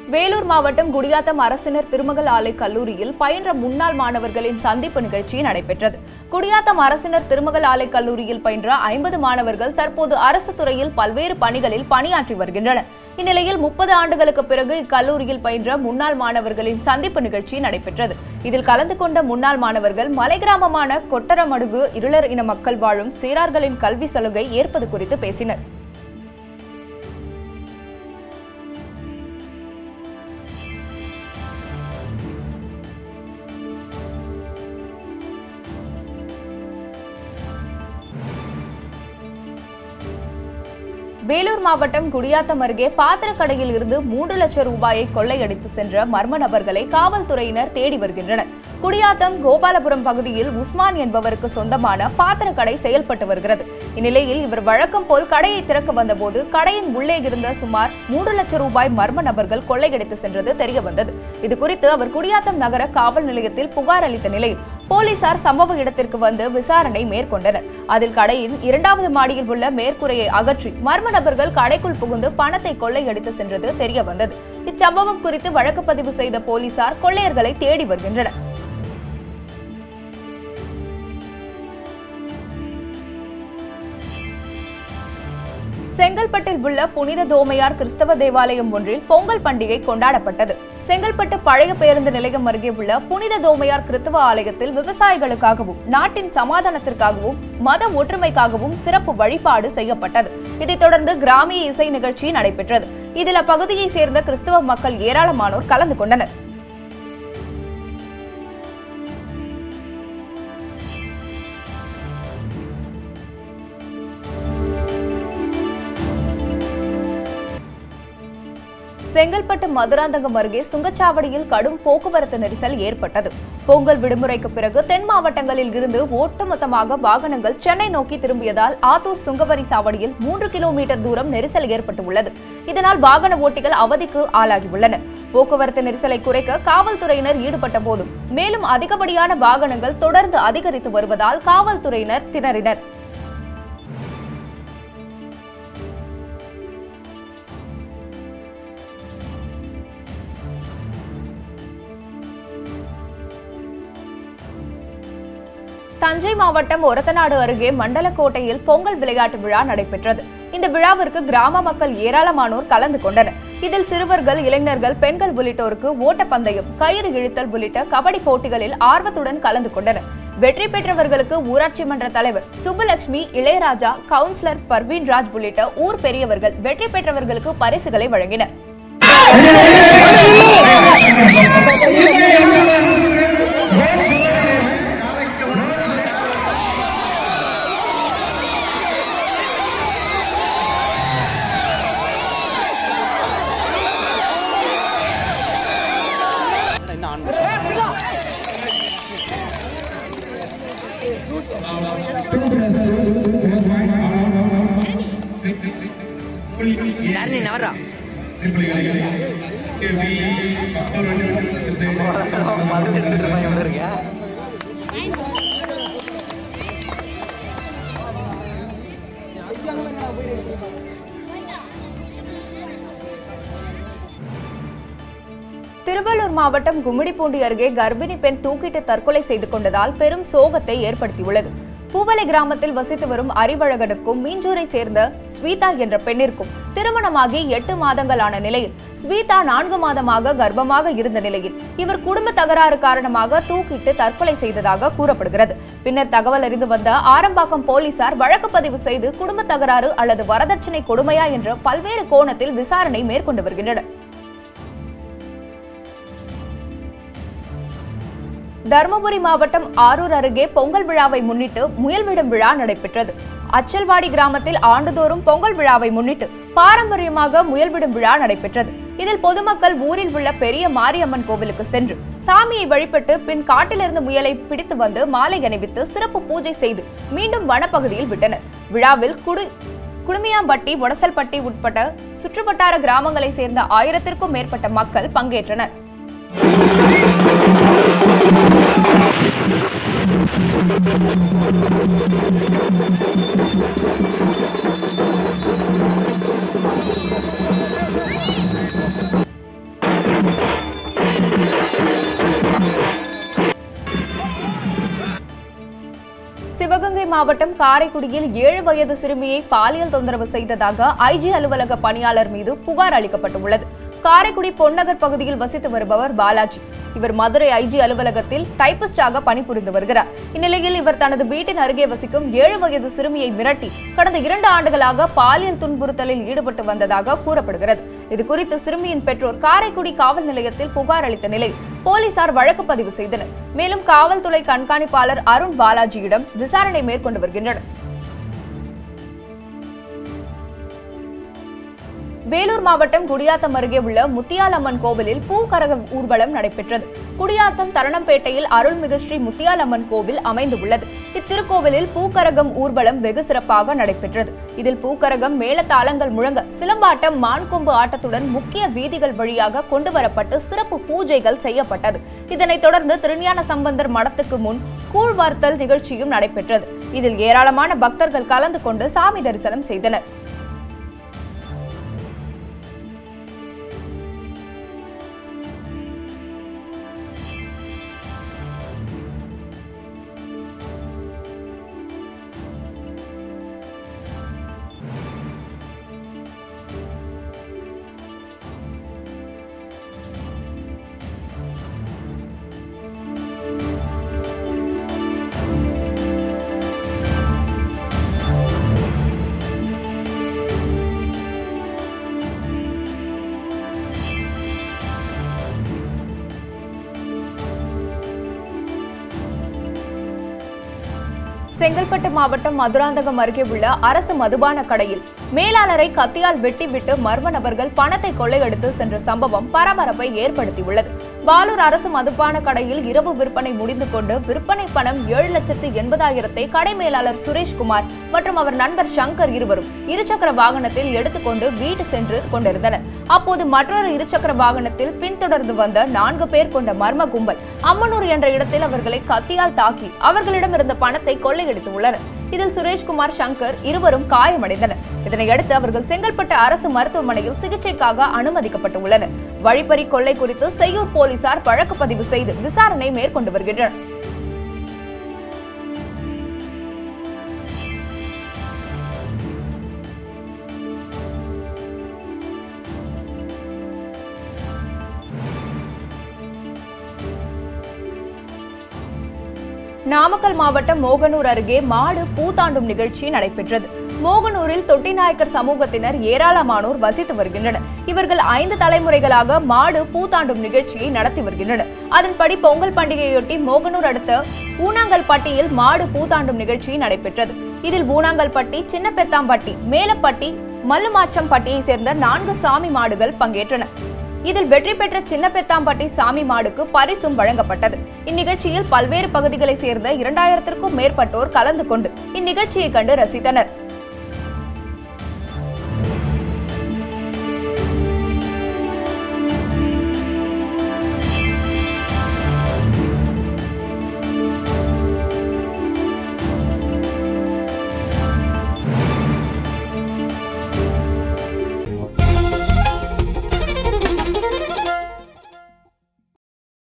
வேலூர் மாவட்டம் குடியாத்தம் அரசினர் திருமகள் ஆலை கல்லூரியில் பயின்ற முன்னாள் மாணவர்களின் சந்திப்பு நிகழ்ச்சி நடைபெற்றது குடியாத்தம் அரசினர் திருமகள் ஆலை கல்லூரியில் பயின்ற ஐம்பது மாணவர்கள் தற்போது அரசு துறையில் பல்வேறு பணிகளில் பணியாற்றி வருகின்றனர் இந்நிலையில் முப்பது ஆண்டுகளுக்கு பிறகு இக்கல்லூரியில் பயின்ற முன்னாள் மாணவர்களின் சந்திப்பு நிகழ்ச்சி நடைபெற்றது இதில் கலந்து கொண்ட முன்னாள் மாணவர்கள் மலை கிராமமான கொட்டரமடுகு இருளர் இன மக்கள் வாழும் சீரார்களின் கல்வி சலுகை ஏற்பது குறித்து பேசினர் வேலூர் மாவட்டம் குடியாத்தம் அருகே பாத்திரக்கடையில் இருந்து மூன்று லட்சம் ரூபாயை கொள்ளையடித்து சென்ற மர்ம நபர்களை காவல்துறையினர் தேடி வருகின்றனர் குடியாத்தம் கோபாலபுரம் பகுதியில் உஸ்மான் என்பவருக்கு சொந்தமான பாத்திரக்கடை செயல்பட்டு வருகிறது இந்நிலையில் இவர் வழக்கம் போல் கடையை திறக்க வந்தபோது கடையின் உள்ளே இருந்த சுமார் மூன்று லட்சம் ரூபாய் மர்ம நபர்கள் கொள்ளையடித்து சென்றது தெரிய வந்தது இதுகுறித்து அவர் குடியாத்தம் நகர காவல் நிலையத்தில் புகார் அளித்த நிலையில் போலீசார் சம்பவ இடத்திற்கு வந்து விசாரணை மேற்கொண்டனர் அதில் கடையின் இரண்டாவது மாடியில் உள்ள மேற்கூரையை அகற்றி மர்ம நபர்கள் கடைக்குள் புகுந்து பணத்தை கொள்ளையடித்து சென்றது தெரிய வந்தது இச்சம்பவம் குறித்து வழக்கு பதிவு செய்த போலீசார் கொள்ளையர்களை தேடி வருகின்றனர் செங்கல்பட்டில் உள்ள புனித தோமையார் கிறிஸ்தவ தேவாலயம் ஒன்றில் பொங்கல் பண்டிகை கொண்டாடப்பட்டது செங்கல்பட்டு பழைய பேருந்து நிலையம் அருகே உள்ள புனித தோமையார் கிறிஸ்தவ ஆலயத்தில் விவசாயிகளுக்காகவும் நாட்டின் சமாதானத்திற்காகவும் மத ஒற்றுமைக்காகவும் சிறப்பு வழிபாடு செய்யப்பட்டது இதைத் தொடர்ந்து கிராமிய இசை நிகழ்ச்சி நடைபெற்றது இதில் அப்பகுதியைச் சேர்ந்த கிறிஸ்தவ மக்கள் ஏராளமானோர் கலந்து கொண்டனர் செங்கல்பட்டு மதுராந்தகம் அருகே சுங்கச்சாவடியில் கடும் போக்குவரத்து நெரிசல் ஏற்பட்டது பொங்கல் விடுமுறைக்கு பிறகு தென் மாவட்டங்களில் இருந்து ஒட்டுமொத்தமாக வாகனங்கள் சென்னை நோக்கி திரும்பியதால் ஆத்தூர் சுங்கவரி சாவடியில் மூன்று கிலோமீட்டர் தூரம் நெரிசல் ஏற்பட்டுள்ளது இதனால் வாகன ஓட்டிகள் அவதிக்கு ஆளாகியுள்ளனர் போக்குவரத்து நெரிசலை குறைக்க காவல்துறையினர் ஈடுபட்ட போதும் மேலும் அதிகப்படியான வாகனங்கள் தொடர்ந்து அதிகரித்து வருவதால் காவல்துறையினர் திணறினர் தஞ்சை மாவட்டம் ஒரத்தநாடு அருகே மண்டலக்கோட்டையில் பொங்கல் விளையாட்டு விழா நடைபெற்றது இந்த விழாவிற்கு கிராம மக்கள் ஏராளமானோர் கலந்து கொண்டனர் இதில் சிறுவர்கள் இளைஞர்கள் பெண்கள் உள்ளிட்டோருக்கு ஓட்டப்பந்தயம் கயிறு இழுத்தல் உள்ளிட்ட கபடி போட்டிகளில் ஆர்வத்துடன் கலந்து கொண்டனர் வெற்றி பெற்றவர்களுக்கு ஊராட்சி மன்ற தலைவர் சுப்புலட்சுமி இளையராஜா கவுன்சிலர் பர்வீன் ராஜ் உள்ளிட்ட ஊர் பெரியவர்கள் வெற்றி பெற்றவர்களுக்கு பரிசுகளை வழங்கினர் யாரு நீ நவரா திருவள்ளூர் மாவட்டம் கும்மிடிப்பூண்டி அருகே கர்ப்பிணி பெண் தூக்கிட்டு தற்கொலை செய்து கொண்டதால் பெரும் சோகத்தை ஏற்படுத்தியுள்ளது பூவலை கிராமத்தில் வசித்து வரும் அறிவழகனுக்கும் மீஞ்சூரை சேர்ந்த ஸ்வீதா என்ற பெண்ணிற்கும் திருமணமாகி எட்டு மாதங்களான நிலையில் ஸ்வீதா நான்கு மாதமாக கர்ப்பமாக இருந்த நிலையில் இவர் குடும்ப தகராறு காரணமாக தூக்கிட்டு தற்கொலை செய்ததாக கூறப்படுகிறது பின்னர் தகவல் அறிந்து வந்த ஆரம்பாக்கம் போலீசார் வழக்கு பதிவு செய்து குடும்ப தகராறு அல்லது வரதட்சணை கொடுமையா என்ற பல்வேறு கோணத்தில் விசாரணை மேற்கொண்டு வருகின்றனர் தருமபுரி மாவட்டம் ஆரூர் அருகே பொங்கல் விழாவை முன்னிட்டு முயல்விடும் விழா நடைபெற்றது அச்சல்வாடி கிராமத்தில் ஆண்டுதோறும் பொங்கல் விழாவை முன்னிட்டு பாரம்பரியமாக முயல்விடும் விழா நடைபெற்றது இதில் பொதுமக்கள் ஊரில் உள்ள பெரிய மாரியம்மன் கோவிலுக்கு சென்று சாமியை வழிபட்டு பின் காட்டிலிருந்து முயலை பிடித்து வந்து மாலை அணிவித்து சிறப்பு பூஜை செய்து மீண்டும் வனப்பகுதியில் விட்டனர் விழாவில் குடு குடுமியாம்பட்டி ஒடசல்பட்டி உட்பட்ட சுற்றுவட்டார கிராமங்களைச் சேர்ந்த ஆயிரத்திற்கும் மேற்பட்ட மக்கள் பங்கேற்றனர் மாவட்டம் காரைக்குடியில் ஏழு வயது சிறுமியை பாலியல் தொந்தரவு செய்ததாக ஐஜி அலுவலக பணியாளர் மீது புகார் அளிக்கப்பட்டுள்ளது காரைக்குடி பொன்னகர் பகுதியில் வசித்து வருபவர் பாலாஜி இவர் மதுரை ஐஜி அலுவலகத்தில் டைபிஸ்டாக பணிபுரிந்து வருகிறார் இந்நிலையில் இவர் தனது வீட்டின் அருகே வசிக்கும் ஏழு வயது சிறுமியை மிரட்டி கடந்த இரண்டு ஆண்டுகளாக பாலியல் துன்புறுத்தலில் ஈடுபட்டு வந்ததாக கூறப்படுகிறது இதுகுறித்து சிறுமியின் பெற்றோர் காரைக்குடி காவல் நிலையத்தில் புகார் அளித்த நிலையில் போலீசார் வழக்கு பதிவு செய்தனர் மேலும் காவல்துறை கண்காணிப்பாளர் அருண் பாலாஜியிடம் விசாரணை மேற்கொண்டு வருகின்றனர் வேலூர் மாவட்டம் குடியாத்தம் அருகே உள்ள முத்தியாலம்மன் கோவிலில் பூக்கரக ஊர்வலம் நடைபெற்றது குடியாத்தம் தரணம்பேட்டையில் அருள்மிகு ஸ்ரீ முத்தியாலம்மன் கோவில் அமைந்துள்ளது இத்திருக்கோவிலில் பூக்கரகம் ஊர்வலம் வெகு சிறப்பாக நடைபெற்றது இதில் பூக்கரகம் மேளதாளங்கள் முழங்க சிலம்பாட்டம் மான்கொம்பு ஆட்டத்துடன் முக்கிய வீதிகள் வழியாக கொண்டு வரப்பட்டு சிறப்பு பூஜைகள் செய்யப்பட்டது இதனைத் தொடர்ந்து திருஞான சம்பந்தர் மடத்துக்கு முன் கூழ்வார்த்தல் நிகழ்ச்சியும் நடைபெற்றது இதில் ஏராளமான பக்தர்கள் கலந்து கொண்டு சாமி தரிசனம் செய்தனர் செங்கல்பட்டு மாவட்டம் மதுராந்தகம் அருகே உள்ள அரசு மதுபான கடையில் மேலாளரை கத்தியால் வெட்டிவிட்டு மர்ம நபர்கள் பணத்தை கொள்ளையடித்து சென்ற சம்பவம் பரபரப்பை ஏற்படுத்தியுள்ளது பாலூர் அரசு மதுபான கடையில் இரவு விற்பனை முடிந்து கொண்டு விற்பனை பணம் ஏழு லட்சத்து எண்பதாயிரத்தை கடை மேலாளர் சுரேஷ்குமார் மற்றும் அவர் நண்பர் சங்கர் இருவரும் இருசக்கர வாகனத்தில் எடுத்துக்கொண்டு வீடு சென்று கொண்டிருந்தனர் அப்போது மற்றொரு இருசக்கர வாகனத்தில் பின்தொடர்ந்து வந்த நான்கு பேர் கொண்ட மர்ம கும்பல் அம்மனூர் என்ற இடத்தில் அவர்களை கத்தியால் தாக்கி அவர்களிடம் இருந்த பணத்தை கொள்ளையடித்துள்ளனர் இதில் சுரேஷ்குமார் சங்கர் இருவரும் காயமடைந்தனர் இதனையடுத்து அவர்கள் செங்கல்பட்டு அரசு மருத்துவமனையில் சிகிச்சைக்காக அனுமதிக்கப்பட்டுள்ளனர் வழிப்பறி கொள்ளை குறித்து செய்யூர் போலீசார் வழக்கு பதிவு செய்து விசாரணை மேற்கொண்டு வருகின்றனர் நாமக்கல் மாவட்டம் மோகனூர் அருகே மாடு பூத்தாண்டும் நிகழ்ச்சி நடைபெற்றது மோகனூரில் தொட்டிநாயக்கர் சமூகத்தினர் ஏராளமானோர் வசித்து வருகின்றனர் இவர்கள் ஐந்து தலைமுறைகளாக மாடு பூத்தாண்டும் நிகழ்ச்சியை நடத்தி வருகின்றனர் அதன்படி பொங்கல் பண்டிகையொட்டி மோகனூர் அடுத்த ஊனாங்கல்பட்டியில் மாடு பூத்தாண்டும் நிகழ்ச்சி நடைபெற்றது இதில் ஊனாங்கல்பட்டி சின்னபெத்தாம்பட்டி மேலப்பட்டி மல்லுமாச்சம்பட்டியை சேர்ந்த நான்கு சாமி மாடுகள் பங்கேற்றன இதில் வெற்றி பெற்ற சின்னபெத்தாம்பட்டி சாமி மாடுக்கு பரிசும் வழங்கப்பட்டது இந்நிகழ்ச்சியில் பல்வேறு பகுதிகளைச் சேர்ந்த இரண்டாயிரத்திற்கும் மேற்பட்டோர் கலந்து கொண்டு இந்நிகழ்ச்சியை கண்டு ரசித்தனர்